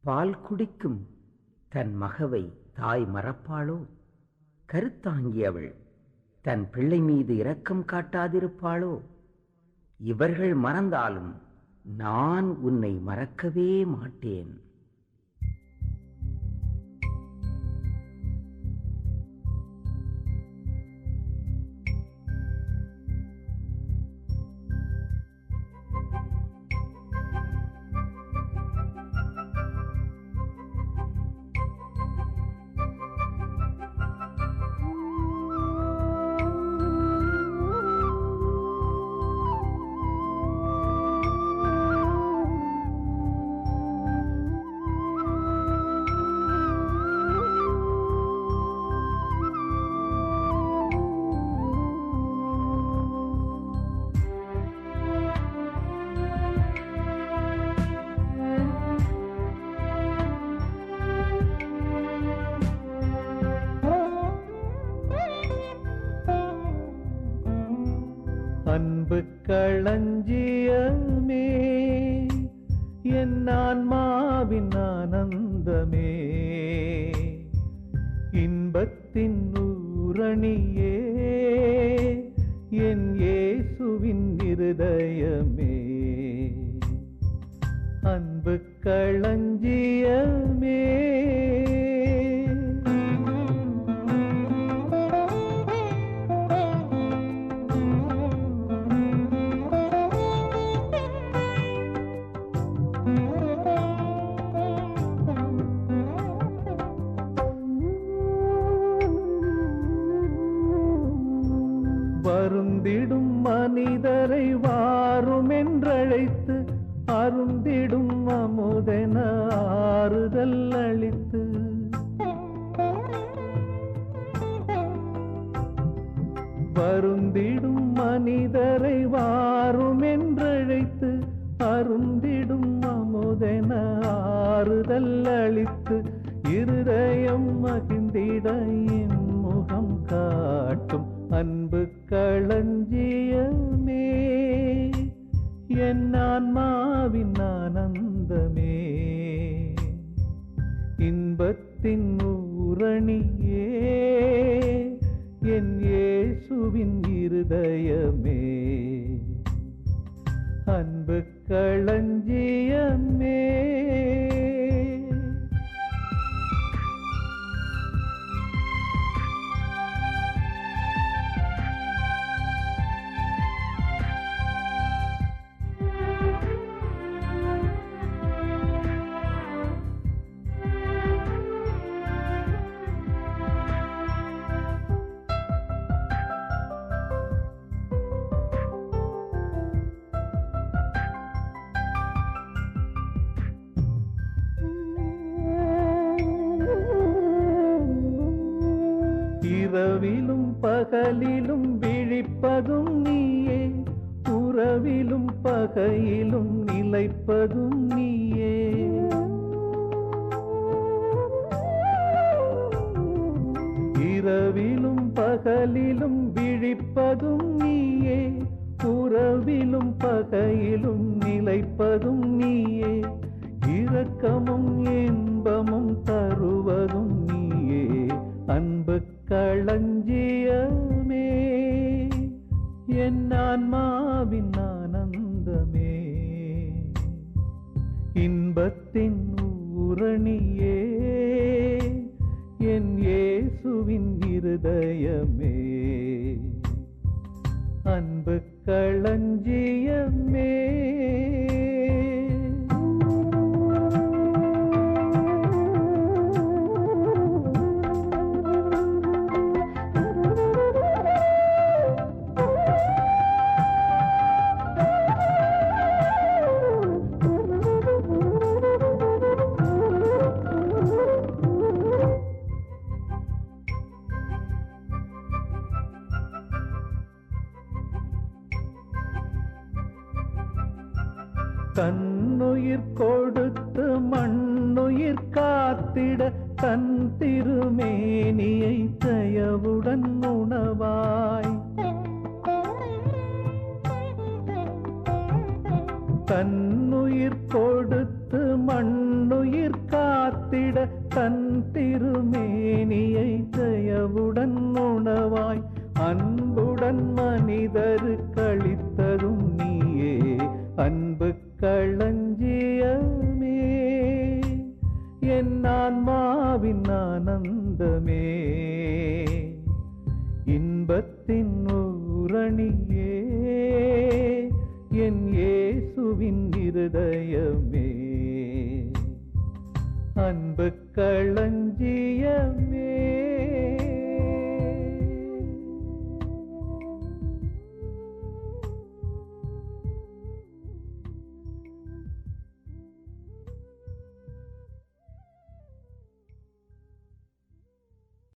பால் குடிக்கும் தன் மகவை தாய் மறப்பாளோ கருத்தாங்கி அவள் தன் பிள்ளை மீது இரக்கம் காட்டாதிருப்பாளோ இவர்கள் மறந்தாலும் நான் உன்னை மறக்கவே மாட்டேன் அன்பு களஞ்சியமே என் ஆன்மாவின் ஆனந்தமே இன்பத்தின் ஊரணியே என் இயேசுவின் இருதயமே அன்பு களஞ்சியமே வருந்திடும் மனிதரை வாரும் என்றழைத்து அருந்திடும் அமுதென ஆறுதல் அளித்து வருந்திடும் மனிதரை வாரும் என்றழைத்து அருந்திடும் அமுதென ஆறுதல் அளித்து இருதயம் மகிழ்ந்திட என் முகம் காட்டும் அன்பு களஞ்சியமே என் ஆன்மாவின் ஆனந்தமே இன்பத்தின் ஊரணியே என் இயேசுவின் இருதயமே அன்பு களஞ்சியமே இரவிலும் பகலிலும் விழிப்பதும் நீயே உறவிலும் பகையிலும் நிலைப்பதும் நீயே இரவிலும் பகலிலும் விழிப்பதும் நீயே உறவிலும் பகையிலும் நிலைப்பதும் நீயே இரக்கமும் இன்பமும் தருவதும் நீயே அன்பு களஞ்சியமே என் ஆன்மாவின் ஆனந்தமே இன்பத்தின் ஊரணியே என் இயேசுவின் இருதயமே அன்பு களஞ்சியமே தன்னுயிர் கொடுத்து மண்ணுயிர் காத்திட தன் திருமேனியை தயவுடன் உணவாய் தன்னுயிர் கொடுத்து மண்ணுயிர் மண்ணுயிர் காத்திட தன் திருமேனியை தயவுடன் உணவாய் அன்புடன் மனிதர் கழித்ததும் நீயே அன்பு களஞ்சியமே என் ஆன்மாவின் ஆனந்தமே இன்பத்தின் ஊரணியே என் இயேசுவின் இருதயமே அன்பு களஞ்சியமே